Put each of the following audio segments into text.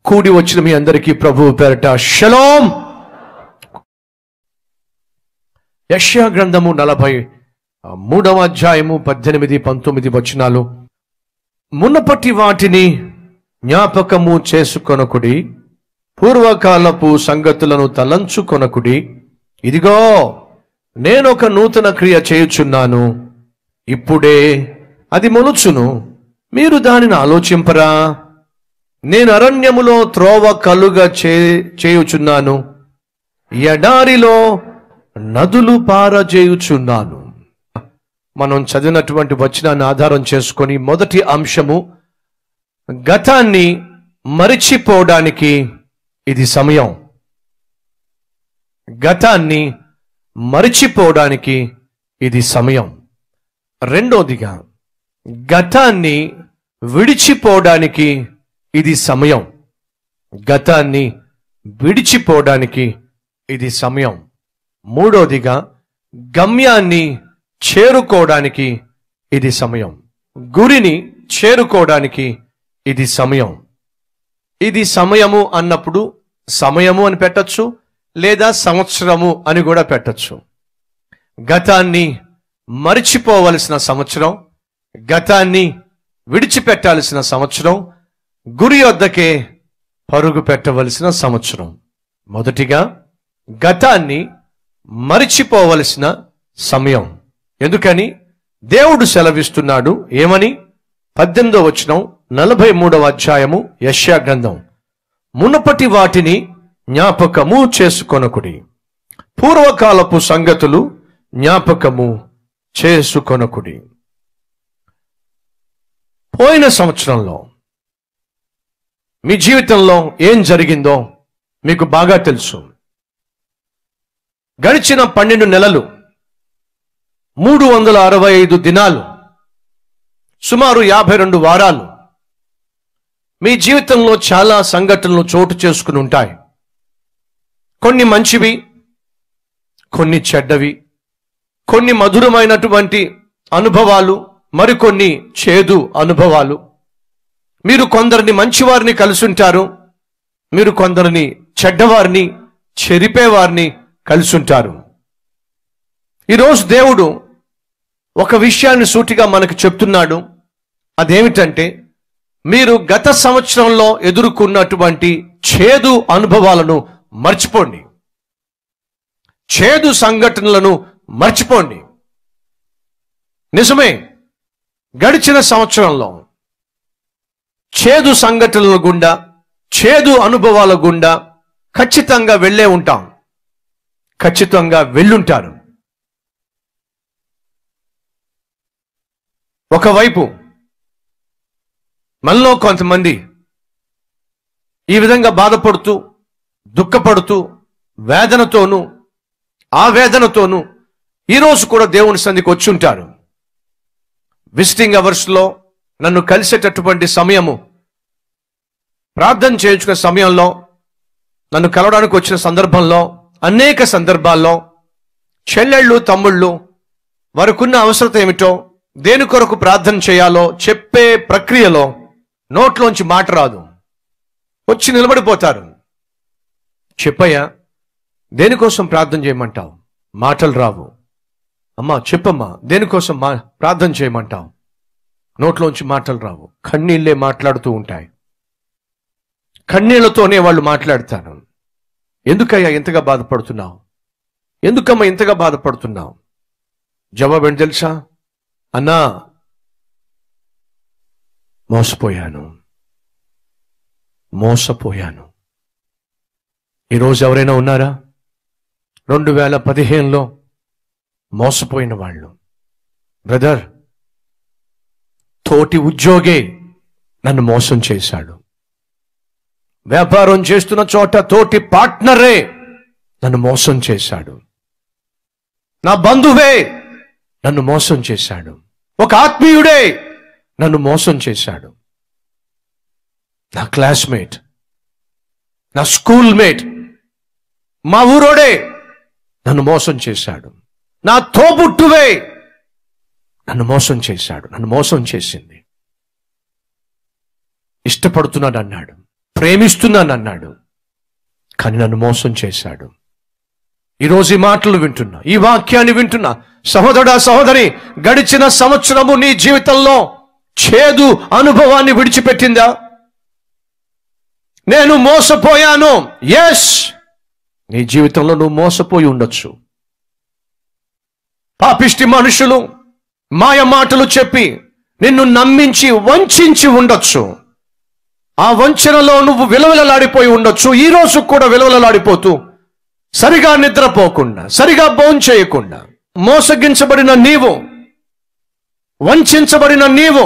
కూడి వచ్చిన మీ అందరికీ ప్రభు పేరట షలోం యష్యా గ్రంథము నలభై ఆ, మూడవ అధ్యాయము పద్దెనిమిది పంతొమ్మిది వచనాలు మునపటి వాటిని జ్ఞాపకము చేసుకొనకుడి పూర్వకాలపు సంగతులను తలంచుకొనకుడి ఇదిగో నేనొక నూతన క్రియ చేయుచున్నాను ఇప్పుడే అది మొలుచును మీరు దానిని ఆలోచింపరా నేను అరణ్యములో త్రోవ కలుగ చే చేయుచున్నాను ఎడారిలో నదులు పారజేయుచున్నాను మనం చదివినటువంటి వచనాన్ని ఆధారం చేసుకొని మొదటి అంశము గతాన్ని మరిచిపోవడానికి ఇది సమయం గతాన్ని మరిచిపోవడానికి ఇది సమయం రెండోదిగా గతాన్ని విడిచిపోవడానికి ఇది సమయం గతాన్ని విడిచిపోవడానికి ఇది సమయం మూడోదిగా గమ్యాన్ని చేరుకోవడానికి ఇది సమయం గురిని చేరుకోవడానికి ఇది సమయం ఇది సమయము అన్నప్పుడు సమయము అని పెట్టచ్చు లేదా సంవత్సరము అని కూడా పెట్టచ్చు గతాన్ని మరిచిపోవలసిన సంవత్సరం గతాన్ని విడిచిపెట్టాల్సిన సంవత్సరం గురి వద్దకే పరుగు పెట్టవలసిన సంవత్సరం మొదటిగా గతాన్ని మరిచిపోవలసిన సమయం ఎందుకని దేవుడు సెలవిస్తున్నాడు ఏమని పద్దెనిమిదో వచనం నలభై మూడవ అధ్యాయము యశ్యా గ్రంథం మునుపటి వాటిని జ్ఞాపకము చేసుకొనకుడి పూర్వకాలపు సంగతులు జ్ఞాపకము చేసుకొనకుడి పోయిన సంవత్సరంలో మీ జీవితంలో ఏం జరిగిందో మీకు బాగా తెలుసు గడిచిన పన్నెండు నెలలు మూడు వందల అరవై ఐదు దినాలు సుమారు యాభై రెండు వారాలు మీ జీవితంలో చాలా సంఘటనలు చోటు చేసుకుని ఉంటాయి కొన్ని మంచివి కొన్ని చెడ్డవి కొన్ని మధురమైనటువంటి అనుభవాలు మరికొన్ని చేదు అనుభవాలు మీరు కొందరిని మంచివారిని కలిసి ఉంటారు మీరు కొందరిని చెడ్డవారిని చెరిపేవారిని కలిసి ఉంటారు ఈరోజు దేవుడు ఒక విషయాన్ని సూటిగా మనకు చెప్తున్నాడు అదేమిటంటే మీరు గత సంవత్సరంలో ఎదుర్కొన్నటువంటి చేదు అనుభవాలను మర్చిపోండి చేదు సంఘటనలను మర్చిపోండి నిజమే గడిచిన సంవత్సరంలో చేదు సంఘటనల గుండా చేదు అనుభవాల గుండా ఖచ్చితంగా వెళ్ళే ఉంటాం ఖచ్చితంగా వెళ్ళుంటారు ఒకవైపు మనలో కొంతమంది ఈ విధంగా బాధపడుతూ దుఃఖపడుతూ వేదనతోనూ ఆవేదనతోనూ ఈరోజు కూడా దేవుని సంధికి వచ్చి ఉంటారు విజిటింగ్ అవర్స్లో నన్ను కలిసేటటువంటి సమయము ప్రార్థన చేయించుకునే సమయంలో నన్ను కలవడానికి వచ్చిన సందర్భంలో అనేక సందర్భాల్లో చెల్లెళ్ళు తమ్ముళ్ళు వారికున్న అవసరత ఏమిటో దేని కొరకు ప్రార్థన చేయాలో చెప్పే ప్రక్రియలో నోట్లోంచి మాట రాదు వచ్చి నిలబడిపోతారు చెప్పయ్యా దేనికోసం ప్రార్థన చేయమంటావు మాటలు రావు అమ్మా చెప్పమ్మా దేనికోసం మా ప్రార్థన చేయమంటావు నోట్లోంచి మాటలు రావు కన్నీళ్ళే మాట్లాడుతూ ఉంటాయి కన్నీళ్లతోనే వాళ్ళు మాట్లాడతారు ఎందుకయ్యా ఇంతగా బాధపడుతున్నావు ఎందుకమ్మా ఇంతగా బాధపడుతున్నావు జవాబు ఏంటి తెలుసా అన్నా మోసపోయాను మోసపోయాను ఈరోజు ఎవరైనా ఉన్నారా రెండు వేల పదిహేనులో మోసపోయిన వాళ్ళు బ్రదర్ తోటి ఉద్యోగే నన్ను మోసం చేశాడు వ్యాపారం చేస్తున్న చోట తోటి పార్ట్నరే నన్ను మోసం చేశాడు నా బంధువే నన్ను మోసం చేశాడు ఒక ఆత్మీయుడే నన్ను మోసం చేశాడు నా క్లాస్మేట్ నా స్కూల్ మేట్ మా ఊరోడే నన్ను మోసం చేశాడు నా తోబుట్టువే నన్ను మోసం చేశాడు నన్ను మోసం చేసింది ఇష్టపడుతున్నాడు అన్నాడు ప్రేమిస్తున్నాను అన్నాడు కానీ నన్ను మోసం చేశాడు ఈరోజు ఈ మాటలు వింటున్నా ఈ వాక్యాన్ని వింటున్నా సహోదరా సహోదరి గడిచిన సంవత్సరము నీ జీవితంలో చేదు అనుభవాన్ని విడిచిపెట్టిందా నేను మోసపోయాను ఎస్ నీ జీవితంలో నువ్వు మోసపోయి ఉండొచ్చు పాపిష్టి మనుషులు మాయ మాటలు చెప్పి నిన్ను నమ్మించి వంచించి ఉండొచ్చు ఆ వంచనలో నువ్వు విలవిలలాడిపోయి ఉండొచ్చు ఈ రోజు కూడా విలవిలలాడిపోతూ సరిగా నిద్రపోకుండా సరిగా భోంచేయకుండా మోసగించబడిన నీవు వంచబడిన నీవు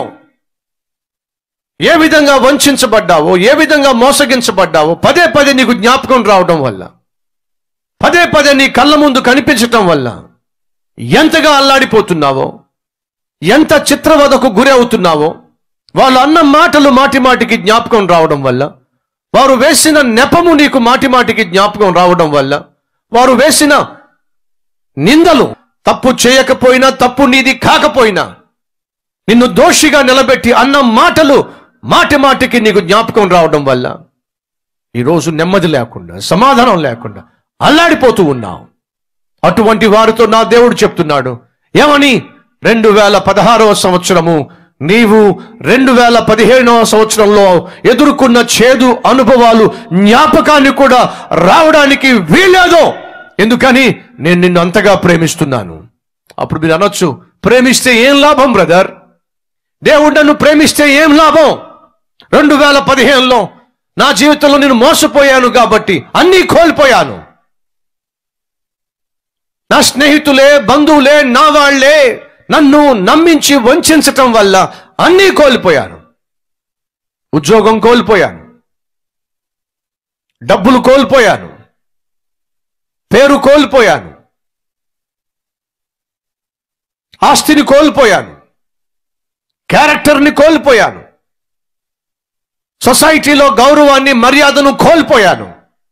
ఏ విధంగా వంచబడ్డావో ఏ విధంగా మోసగించబడ్డావో పదే పదే నీకు జ్ఞాపకం రావడం వల్ల పదే పదే నీ కళ్ళ ముందు కనిపించటం వల్ల ఎంతగా అల్లాడిపోతున్నావో ఎంత చిత్రవదకు గురి అవుతున్నావో వాళ్ళు అన్న మాటలు మాటి మాటికి జ్ఞాపకం రావడం వల్ల వారు వేసిన నెపము నీకు మాటి మాటికి జ్ఞాపకం రావడం వల్ల వారు వేసిన నిందలు తప్పు చేయకపోయినా తప్పు నీది కాకపోయినా నిన్ను దోషిగా నిలబెట్టి అన్న మాటలు మాటి మాటికి నీకు జ్ఞాపకం రావడం వల్ల ఈరోజు నెమ్మది లేకుండా సమాధానం లేకుండా అల్లాడిపోతూ ఉన్నావు అటువంటి వారితో నా దేవుడు చెప్తున్నాడు ఏమని రెండు వేల పదహారవ సంవత్సరము నీవు రెండు వేల పదిహేనవ సంవత్సరంలో ఎదుర్కొన్న చేదు అనుభవాలు జ్ఞాపకాన్ని కూడా రావడానికి వీల్లేదు ఎందుకని నేను నిన్ను అంతగా ప్రేమిస్తున్నాను అప్పుడు మీరు అనొచ్చు ప్రేమిస్తే ఏం లాభం బ్రదర్ దేవుడు నన్ను ప్రేమిస్తే ఏం లాభం రెండు వేల పదిహేనులో నా జీవితంలో నేను మోసపోయాను కాబట్టి అన్నీ కోల్పోయాను నా స్నేహితులే బంధువులే నా వాళ్లే నన్ను నమ్మించి వంచటం వల్ల అన్నీ కోల్పోయాను ఉద్యోగం కోల్పోయాను డబ్బులు కోల్పోయాను పేరు కోల్పోయాను ఆస్తిని కోల్పోయాను క్యారెక్టర్ని కోల్పోయాను సొసైటీలో గౌరవాన్ని మర్యాదను కోల్పోయాను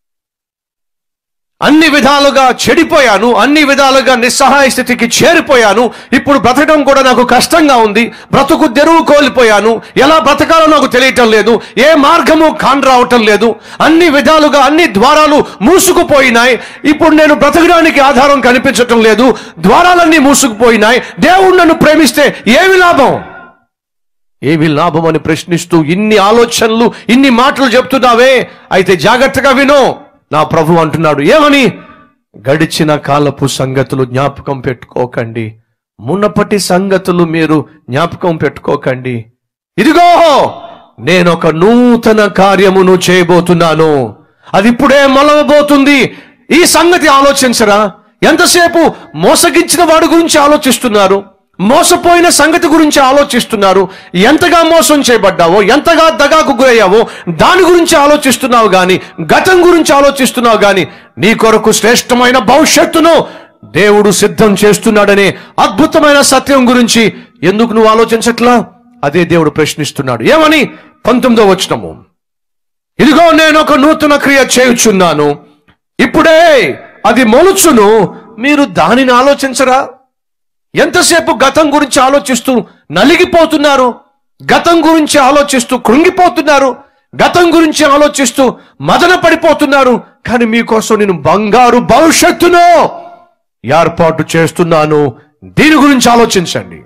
అన్ని విధాలుగా చెడిపోయాను అన్ని విధాలుగా నిస్సహాయ స్థితికి చేరిపోయాను ఇప్పుడు బ్రతకడం కూడా నాకు కష్టంగా ఉంది బ్రతుకు తెరువు కోల్పోయాను ఎలా బ్రతకాలో నాకు తెలియటం లేదు ఏ మార్గము కాన్ రావటం లేదు అన్ని విధాలుగా అన్ని ద్వారాలు మూసుకుపోయినాయి ఇప్పుడు నేను బ్రతకడానికి ఆధారం కనిపించటం లేదు ద్వారాలన్నీ మూసుకుపోయినాయి దేవుడు నన్ను ప్రేమిస్తే ఏమి లాభం ఏమి లాభం అని ప్రశ్నిస్తూ ఇన్ని ఆలోచనలు ఇన్ని మాటలు చెప్తున్నావే అయితే జాగ్రత్తగా విను నా ప్రభు అంటున్నాడు ఏమని గడిచిన కాలపు సంగతులు జ్ఞాపకం పెట్టుకోకండి మునపటి సంగతులు మీరు జ్ఞాపకం పెట్టుకోకండి ఇదిగో నేను ఒక నూతన కార్యమును చేయబోతున్నాను అది ఇప్పుడే మొలవబోతుంది ఈ సంగతి ఆలోచించరా ఎంతసేపు మోసగించిన వాడి గురించి ఆలోచిస్తున్నారు మోసపోయిన సంగతి గురించి ఆలోచిస్తున్నారు ఎంతగా మోసం చేయబడ్డావో ఎంతగా దగాకు గురయ్యావో దాని గురించి ఆలోచిస్తున్నావు గాని గతం గురించి ఆలోచిస్తున్నావు గాని నీ కొరకు శ్రేష్టమైన భవిష్యత్తును దేవుడు సిద్ధం చేస్తున్నాడనే అద్భుతమైన సత్యం గురించి ఎందుకు నువ్వు ఆలోచించట్లా అదే దేవుడు ప్రశ్నిస్తున్నాడు ఏమని పంతొమ్మిదో వచనము ఇదిగో నేను ఒక నూతన క్రియ చేయుచున్నాను ఇప్పుడే అది మొలుచును మీరు దానిని ఆలోచించరా ఎంతసేపు గతం గురించి ఆలోచిస్తూ నలిగిపోతున్నారు గతం గురించి ఆలోచిస్తూ కృంగిపోతున్నారు గతం గురించి ఆలోచిస్తూ మదన పడిపోతున్నారు కానీ మీకోసం నేను బంగారు భవిష్యత్తును ఏర్పాటు చేస్తున్నాను దీని గురించి ఆలోచించండి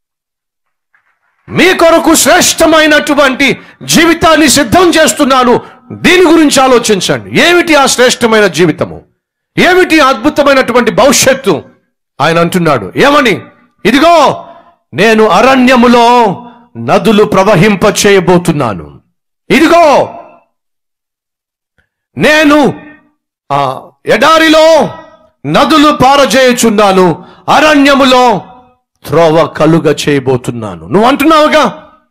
మీ కొరకు శ్రేష్టమైనటువంటి జీవితాన్ని సిద్ధం చేస్తున్నాను దీని గురించి ఆలోచించండి ఏమిటి ఆ శ్రేష్టమైన జీవితము ఏమిటి ఆ అద్భుతమైనటువంటి భవిష్యత్తు ఆయన అంటున్నాడు ఏమని ఇదిగో నేను అరణ్యములో నదులు ప్రవహింప చేయబోతున్నాను ఇదిగో నేను ఆ ఎడారిలో నదులు పారజేయుచున్నాను అరణ్యములో త్రోవ కలుగ చేయబోతున్నాను నువ్వు అంటున్నావుగా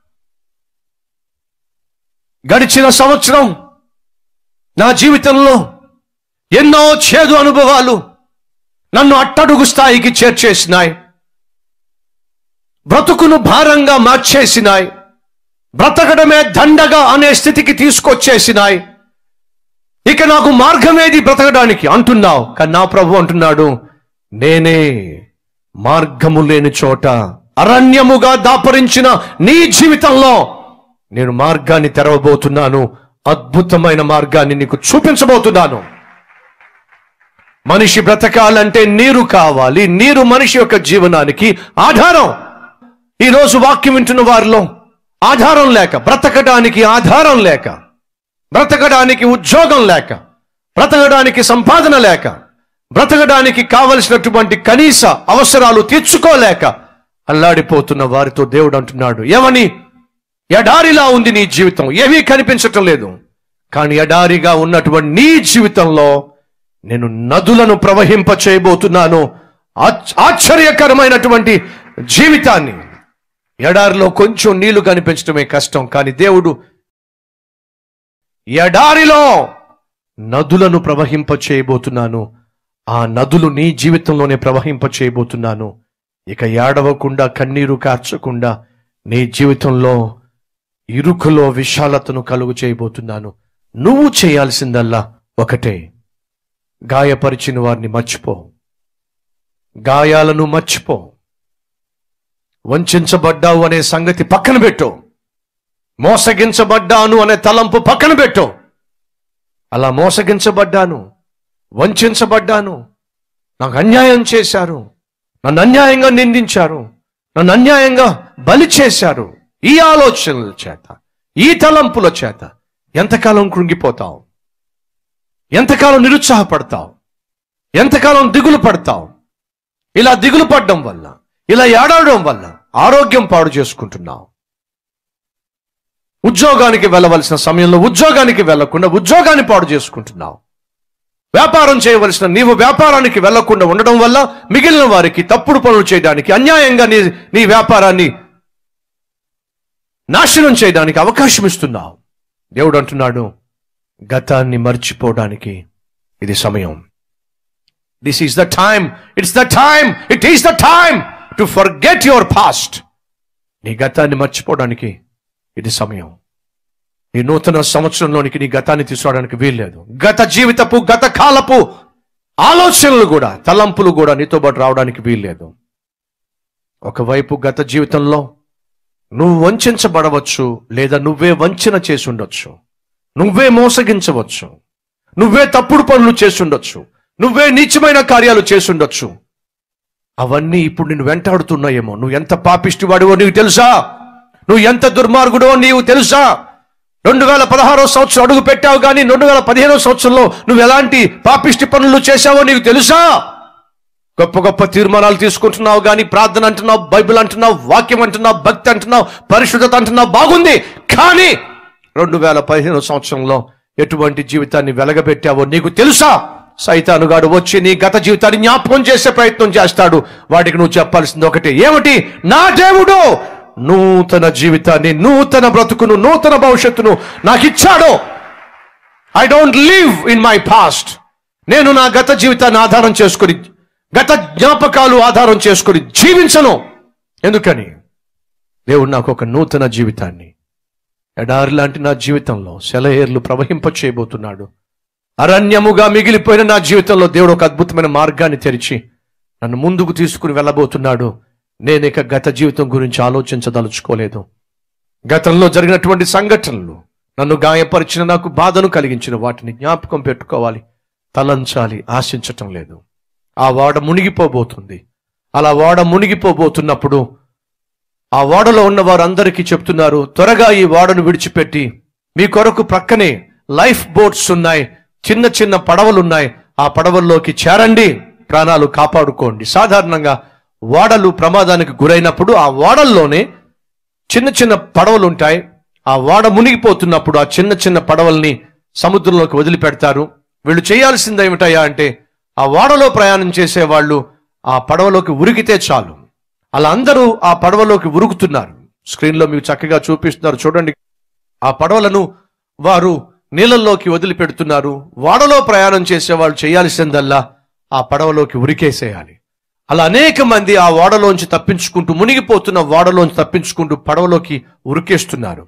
గడిచిన సంవత్సరం నా జీవితంలో ఎన్నో చేదు అనుభవాలు నన్ను అట్టడుగు స్థాయికి చేర్చేసినాయి బ్రతుకును భారంగా మార్చేసినాయి బ్రతకడమే దండగా అనే స్థితికి తీసుకొచ్చేసినాయి ఇక నాకు మార్గమేది బ్రతకడానికి అంటున్నావు కానీ నా ప్రభు అంటున్నాడు నేనే మార్గము లేని చోట అరణ్యముగా దాపరించిన నీ జీవితంలో నేను మార్గాన్ని తెరవబోతున్నాను అద్భుతమైన మార్గాన్ని నీకు చూపించబోతున్నాను మనిషి బ్రతకాలంటే నీరు కావాలి నీరు మనిషి యొక్క జీవనానికి ఆధారం ఈ రోజు వాక్యం వింటున్న వారిలో ఆధారం లేక బ్రతకడానికి ఆధారం లేక బ్రతకడానికి ఉద్యోగం లేక బ్రతకడానికి సంపాదన లేక బ్రతకడానికి కావలసినటువంటి కనీస అవసరాలు తీర్చుకోలేక అల్లాడిపోతున్న వారితో దేవుడు అంటున్నాడు ఏమని ఎడారిలా ఉంది నీ జీవితం ఏమీ కనిపించటం లేదు కానీ ఎడారిగా ఉన్నటువంటి నీ జీవితంలో నేను నదులను ప్రవహింప చేయబోతున్నాను ఆచ్- ఆశ్చర్యకరమైనటువంటి జీవితాన్ని ఎడారిలో కొంచెం నీళ్లు కనిపించడమే కష్టం కానీ దేవుడు ఎడారిలో నదులను ప్రవహింప చేయబోతున్నాను ఆ నదులు నీ జీవితంలోనే ప్రవహింప చేయబోతున్నాను ఇక ఏడవకుండా కన్నీరు కార్చకుండా నీ జీవితంలో ఇరుకులో విశాలతను కలుగు చేయబోతున్నాను నువ్వు చేయాల్సిందల్లా ఒకటే గాయపరిచిన వారిని మర్చిపో గాయాలను మర్చిపో వంచబడ్డావు అనే సంగతి పక్కన పెట్టు మోసగించబడ్డాను అనే తలంపు పక్కన పెట్టు అలా మోసగించబడ్డాను వంచబడ్డాను నాకు అన్యాయం చేశారు నన్ను అన్యాయంగా నిందించారు నన్ను అన్యాయంగా బలి చేశారు ఈ ఆలోచనల చేత ఈ తలంపుల చేత ఎంతకాలం కృంగిపోతావు ఎంతకాలం నిరుత్సాహపడతావు ఎంతకాలం దిగులు పడతావు ఇలా దిగులు పడడం వల్ల ఇలా ఏడవడం వల్ల ఆరోగ్యం పాడు చేసుకుంటున్నావు ఉద్యోగానికి వెళ్ళవలసిన సమయంలో ఉద్యోగానికి వెళ్లకుండా ఉద్యోగాన్ని పాడు చేసుకుంటున్నావు వ్యాపారం చేయవలసిన నీవు వ్యాపారానికి వెళ్లకుండా ఉండడం వల్ల మిగిలిన వారికి తప్పుడు పనులు చేయడానికి అన్యాయంగా నీ నీ వ్యాపారాన్ని నాశనం చేయడానికి అవకాశం ఇస్తున్నావు దేవుడు అంటున్నాడు గతాన్ని మర్చిపోవడానికి ఇది సమయం this is the time it's the time it is the time to forget your past నీ గతాన్ని మర్చిపోవడానికి ఇది సమయం ఈ నూతన సంవత్సరంలోనికి నీ గతాన్ని తీసుకోవడానికి వీల్లేదు గత జీవితపు గత కాలపు ఆలోచనలు కూడా తలంపులు కూడా నీతో పాటు రావడానికి వీల్లేదు ఒకవైపు గత జీవితంలో నువ్వు వంచబడవచ్చు లేదా నువ్వే వంచన చేసి ఉండొచ్చు నువ్వే మోసగించవచ్చు నువ్వే తప్పుడు పనులు చేసి ఉండొచ్చు నువ్వే నీచమైన కార్యాలు చేసి ఉండొచ్చు అవన్నీ ఇప్పుడు నిన్ను వెంటాడుతున్నాయేమో నువ్వు ఎంత పాపిష్టివాడివో నీకు తెలుసా నువ్వు ఎంత దుర్మార్గుడో నీవు తెలుసా రెండు వేల పదహారో సంవత్సరం అడుగు పెట్టావు కానీ రెండు వేల పదిహేనో సంవత్సరంలో నువ్వు ఎలాంటి పాపిష్టి పనులు చేశావో నీకు తెలుసా గొప్ప గొప్ప తీర్మానాలు తీసుకుంటున్నావు కానీ ప్రార్థన అంటున్నావు బైబిల్ అంటున్నావు వాక్యం అంటున్నావు భక్తి అంటున్నావు పరిశుద్ధత అంటున్నావు బాగుంది కానీ రెండు వేల పదిహేను సంవత్సరంలో ఎటువంటి జీవితాన్ని వెలగబెట్టావో నీకు తెలుసా సైతానుగాడు వచ్చి నీ గత జీవితాన్ని జ్ఞాపకం చేసే ప్రయత్నం చేస్తాడు వాడికి నువ్వు చెప్పాల్సింది ఒకటి ఏమిటి నా దేవుడు నూతన జీవితాన్ని నూతన బ్రతుకును నూతన భవిష్యత్తును నాకు ఇచ్చాడు I don't live in my past నేను నా గత జీవితాన్ని ఆధారం చేసుకుని గత జ్ఞాపకాలు ఆధారం చేసుకుని జీవించను ఎందుకని దేవుడు నాకు ఒక నూతన జీవితాన్ని ఎడారి లాంటి నా జీవితంలో సెలయేర్లు ప్రవహింప చేయబోతున్నాడు అరణ్యముగా మిగిలిపోయిన నా జీవితంలో దేవుడు ఒక అద్భుతమైన మార్గాన్ని తెరిచి నన్ను ముందుకు తీసుకుని వెళ్ళబోతున్నాడు నేను ఇక గత జీవితం గురించి ఆలోచించదలుచుకోలేదు గతంలో జరిగినటువంటి సంఘటనలు నన్ను గాయపరిచిన నాకు బాధను కలిగించిన వాటిని జ్ఞాపకం పెట్టుకోవాలి తలంచాలి ఆశించటం లేదు ఆ వాడ మునిగిపోబోతుంది అలా వాడ మునిగిపోబోతున్నప్పుడు ఆ ఓడలో ఉన్న వారందరికీ చెప్తున్నారు త్వరగా ఈ ఓడను విడిచిపెట్టి మీ కొరకు ప్రక్కనే లైఫ్ బోట్స్ ఉన్నాయి చిన్న చిన్న పడవలు ఉన్నాయి ఆ పడవల్లోకి చేరండి ప్రాణాలు కాపాడుకోండి సాధారణంగా ఓడలు ప్రమాదానికి గురైనప్పుడు ఆ ఓడల్లోనే చిన్న చిన్న పడవలు ఉంటాయి ఆ ఓడ మునిగిపోతున్నప్పుడు ఆ చిన్న చిన్న పడవల్ని సముద్రంలోకి వదిలిపెడతారు వీళ్ళు చేయాల్సింది ఏమిటయ్యా అంటే ఆ ఓడలో ప్రయాణం చేసే వాళ్ళు ఆ పడవలోకి ఉరికితే చాలు అలా అందరూ ఆ పడవలోకి ఉరుకుతున్నారు స్క్రీన్లో మీకు చక్కగా చూపిస్తున్నారు చూడండి ఆ పడవలను వారు నీళ్ళల్లోకి వదిలిపెడుతున్నారు వాడలో ప్రయాణం చేసే వాళ్ళు చేయాల్సిందల్లా ఆ పడవలోకి ఉరికేసేయాలి అలా అనేక మంది ఆ ఓడలోంచి తప్పించుకుంటూ మునిగిపోతున్న ఓడలోంచి తప్పించుకుంటూ పడవలోకి ఉరికేస్తున్నారు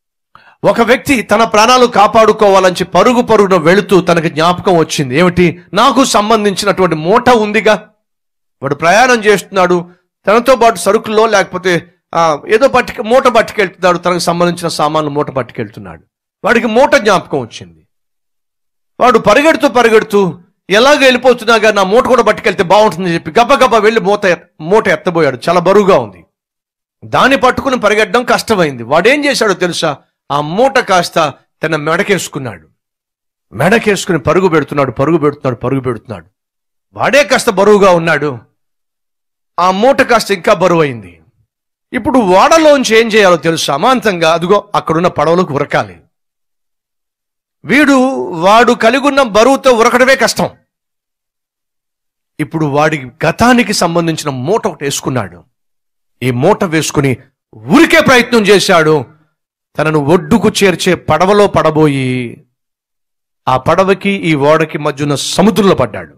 ఒక వ్యక్తి తన ప్రాణాలు కాపాడుకోవాలని చెప్పి పరుగు పరుగున వెళుతూ తనకు జ్ఞాపకం వచ్చింది ఏమిటి నాకు సంబంధించినటువంటి మూట ఉందిగా వాడు ప్రయాణం చేస్తున్నాడు తనతో పాటు సరుకుల్లో లేకపోతే ఆ, ఏదో పట్టుక మూట పట్టుకెళ్తున్నాడు తనకు సంబంధించిన సామాన్లు మూట పట్టుకెళ్తున్నాడు వాడికి మూట జ్ఞాపకం వచ్చింది వాడు పరిగెడుతూ పరిగెడుతూ ఎలాగ వెళ్ళిపోతున్నాగా నా మూట కూడా పట్టుకెళ్తే బాగుంటుందని చెప్పి గబగబా వెళ్ళి మూత ఎత్- మూట ఎత్తబోయాడు చాలా బరువుగా ఉంది దాన్ని పట్టుకుని పరిగెట్టడం కష్టమైంది వాడేం చేశాడో తెలుసా ఆ మూట కాస్త తన మెడకేసుకున్నాడు మెడకేసుకుని పరుగు పెడుతున్నాడు పరుగు పెడుతున్నాడు పరుగు పెడుతున్నాడు వాడే కాస్త బరువుగా ఉన్నాడు ఆ మూట కాస్త ఇంకా బరువు అయింది ఇప్పుడు ఓడలోంచి ఏం చేయాలో తెలుసు అమాంతంగా అదిగో అక్కడున్న పడవలోకి ఉరకాలి వీడు వాడు కలిగి ఉన్న బరువుతో ఉరకడమే కష్టం ఇప్పుడు వాడి గతానికి సంబంధించిన మూట ఒకటి వేసుకున్నాడు ఈ మూట వేసుకుని ఉరికే ప్రయత్నం చేశాడు తనను ఒడ్డుకు చేర్చే పడవలో పడబోయి ఆ పడవకి ఈ ఓడకి మధ్య ఉన్న సముద్రంలో పడ్డాడు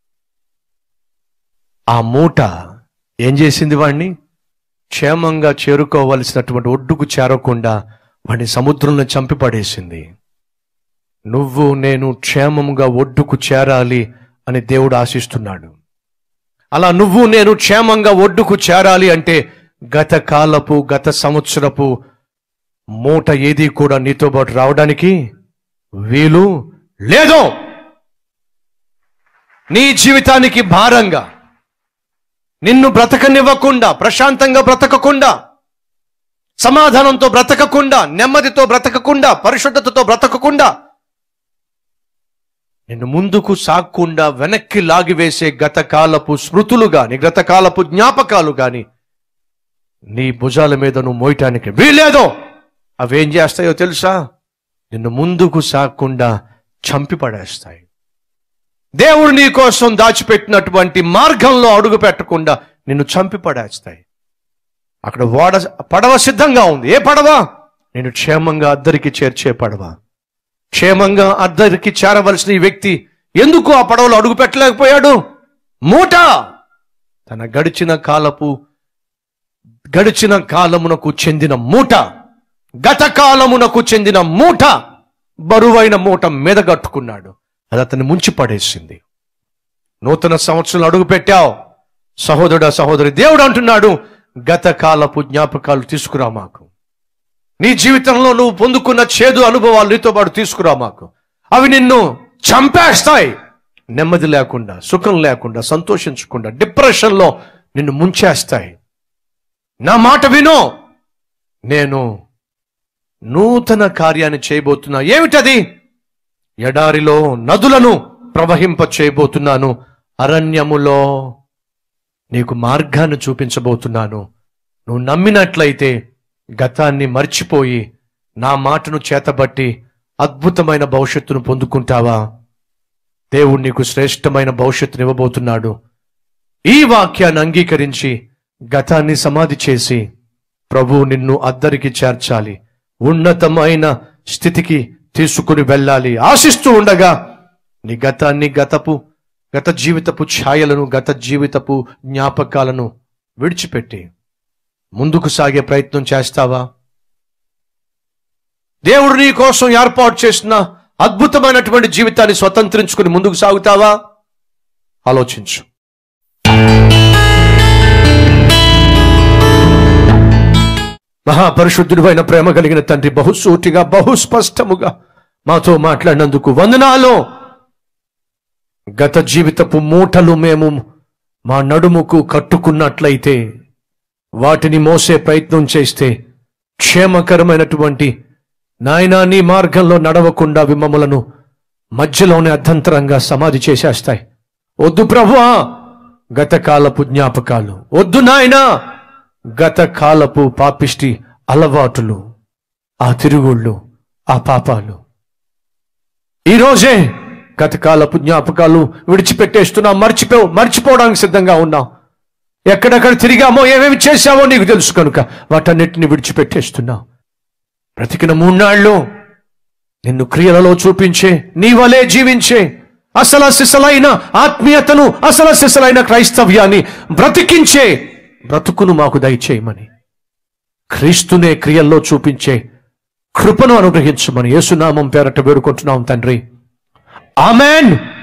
ఆ మూట ఏం చేసింది వాణ్ణి క్షేమంగా చేరుకోవలసినటువంటి ఒడ్డుకు చేరకుండా వాడిని సముద్రంలో చంపి పడేసింది నువ్వు నేను క్షేమంగా ఒడ్డుకు చేరాలి అని దేవుడు ఆశిస్తున్నాడు అలా నువ్వు నేను క్షేమంగా ఒడ్డుకు చేరాలి అంటే గత కాలపు గత సంవత్సరపు మూట ఏది కూడా నీతో పాటు రావడానికి వీలు లేదు నీ జీవితానికి భారంగా నిన్ను బ్రతకనివ్వకుండా ప్రశాంతంగా బ్రతకకుండా సమాధానంతో బ్రతకకుండా నెమ్మదితో బ్రతకకుండా పరిశుద్ధతతో బ్రతకకుండా నిన్ను ముందుకు సాగకుండా వెనక్కి లాగివేసే గతకాలపు స్మృతులు గాని గతకాలపు జ్ఞాపకాలు గాని నీ భుజాల మీద నువ్వు మోయటానికి వీల్లేదో అవేం చేస్తాయో తెలుసా నిన్ను ముందుకు సాగకుండా చంపి పడేస్తాయి దేవుడు నీ కోసం దాచిపెట్టినటువంటి మార్గంలో అడుగు పెట్టకుండా నిన్ను చంపి పడేస్తాయి అక్కడ ఓడ పడవ సిద్ధంగా ఉంది ఏ పడవ నేను క్షేమంగా అద్దరికి చేర్చే పడవ క్షేమంగా అద్దరికి చేరవలసిన ఈ వ్యక్తి ఎందుకు ఆ పడవలో అడుగు పెట్టలేకపోయాడు మూట తన గడిచిన కాలపు గడిచిన కాలమునకు చెందిన మూట గత కాలమునకు చెందిన మూట బరువైన మూట మీద కట్టుకున్నాడు అది అతన్ని ముంచి పడేసింది నూతన సంవత్సరం అడుగు పెట్టావు సహోదరుడా సహోదరి దేవుడు అంటున్నాడు గత కాలపు జ్ఞాపకాలు తీసుకురా మాకు నీ జీవితంలో నువ్వు పొందుకున్న చేదు అనుభవాలు నీతో పాటు తీసుకురా మాకు అవి నిన్ను చంపేస్తాయి నెమ్మది లేకుండా సుఖం లేకుండా సంతోషించకుండా డిప్రెషన్లో నిన్ను ముంచేస్తాయి నా మాట విను నేను నూతన కార్యాన్ని చేయబోతున్నా ఏమిటది ఎడారిలో నదులను ప్రవహింప చేయబోతున్నాను అరణ్యములో నీకు మార్గాన్ని చూపించబోతున్నాను నువ్వు నమ్మినట్లయితే గతాన్ని మర్చిపోయి నా మాటను చేతబట్టి అద్భుతమైన భవిష్యత్తును పొందుకుంటావా దేవుడు నీకు శ్రేష్టమైన భవిష్యత్తును ఇవ్వబోతున్నాడు ఈ వాక్యాన్ని అంగీకరించి గతాన్ని సమాధి చేసి ప్రభు నిన్ను అద్దరికి చేర్చాలి ఉన్నతమైన స్థితికి తీసుకుని వెళ్ళాలి ఆశిస్తూ ఉండగా నీ గతాన్ని గతపు గత జీవితపు ఛాయలను గత జీవితపు జ్ఞాపకాలను విడిచిపెట్టి ముందుకు సాగే ప్రయత్నం చేస్తావా దేవుడు నీ కోసం ఏర్పాటు చేసిన అద్భుతమైనటువంటి జీవితాన్ని స్వతంత్రించుకుని ముందుకు సాగుతావా ఆలోచించు మహాపరిశుద్ధుడు అయిన ప్రేమ కలిగిన తండ్రి బహుసూటిగా బహుస్పష్టముగా మాతో మాట్లాడినందుకు వందనాలు గత జీవితపు మూటలు మేము మా నడుముకు కట్టుకున్నట్లయితే వాటిని మోసే ప్రయత్నం చేస్తే క్షేమకరమైనటువంటి నాయనా నీ మార్గంలో నడవకుండా అవి మమ్మలను మధ్యలోనే అర్ధంతరంగా సమాధి చేసేస్తాయి వద్దు ప్రభువా గత కాలపు జ్ఞాపకాలు వద్దు నాయనా గత కాలపు పాపిష్టి అలవాటులు ఆ తిరుగుళ్ళు ఆ పాపాలు ఈ రోజే గతకాలపు జ్ఞాపకాలు విడిచిపెట్టేస్తున్నాం మర్చిపో మర్చిపోవడానికి సిద్ధంగా ఉన్నాం ఎక్కడెక్కడ తిరిగామో ఏమేమి చేశామో నీకు తెలుసు కనుక వాటన్నిటిని విడిచిపెట్టేస్తున్నాం బ్రతికిన మూన్నాళ్ళు నిన్ను క్రియలలో చూపించే నీ వలే జీవించే అసలు సిసలైన ఆత్మీయతను అసలు సిసలైన క్రైస్తవ్యాన్ని బ్రతికించే బ్రతుకును మాకు దయచేయమని క్రీస్తునే క్రియల్లో చూపించే కృపను అనుగ్రహించమని యేసునామం పేరట వేడుకుంటున్నాం తండ్రి ఆమెన్